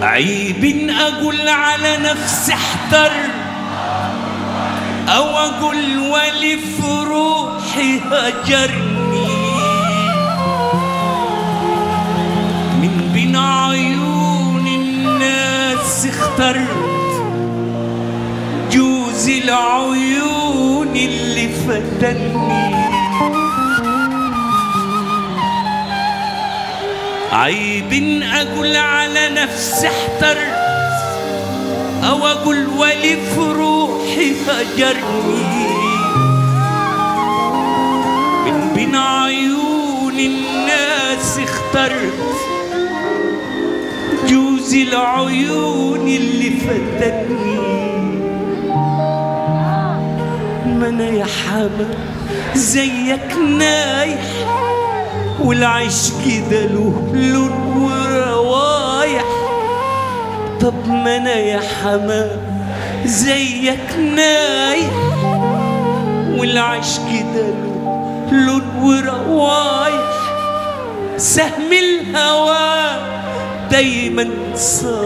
عيب أقول على نفسي احتر أو أقول ولف روحي هجرني من بين عيون الناس اخترت جوز العيون اللي فتني عيب أقول على نفسي احترت أو أقول ولف روحي هجرني من بين عيون الناس اخترت جوز العيون اللي فتني ما انا يا حما زيك نايح والعيش كده له لون وروايح طب ما انا يا حما زيك نايح والعيش كده له لون وروايح سهم الهوى دايما صار